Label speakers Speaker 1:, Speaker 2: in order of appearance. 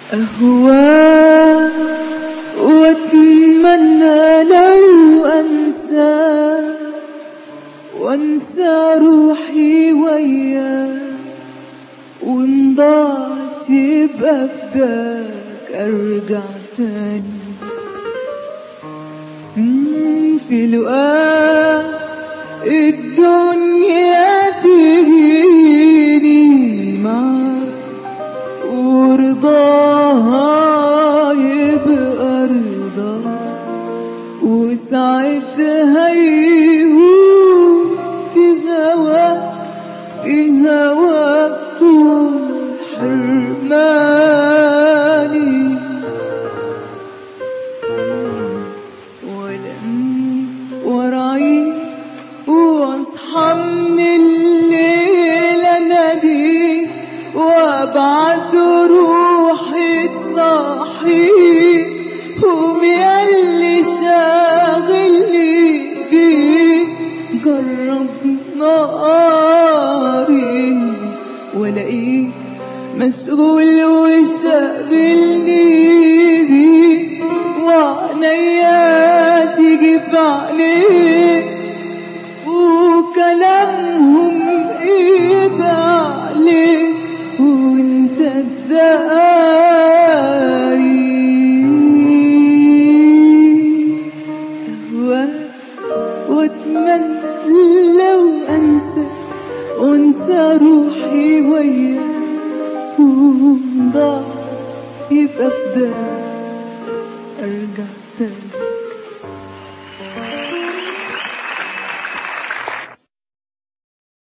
Speaker 1: أهوى وأتمنى لو أنسى وأنسى روحي وياه وإن ضاعت يبقى فداك أرجع تاني مم، في لقاء الدنيا تجيني معاك ورضاها يبقى رضا وساعتها يهون في هواك في هواك طول حرماني ولم وراعي واصحى من الليل اناديك وابعت روحي تصحي قوم ياللي شاغلني بيك جرب ناري والاقيك مشغول وشاغلني بيك وعينيا تيجي في عينيك وكلامهم ايه عليك وانت الداري أهواك واتمنى لو انسى وانسى روحي وياك وضاع يبقى فداك ارجع تاني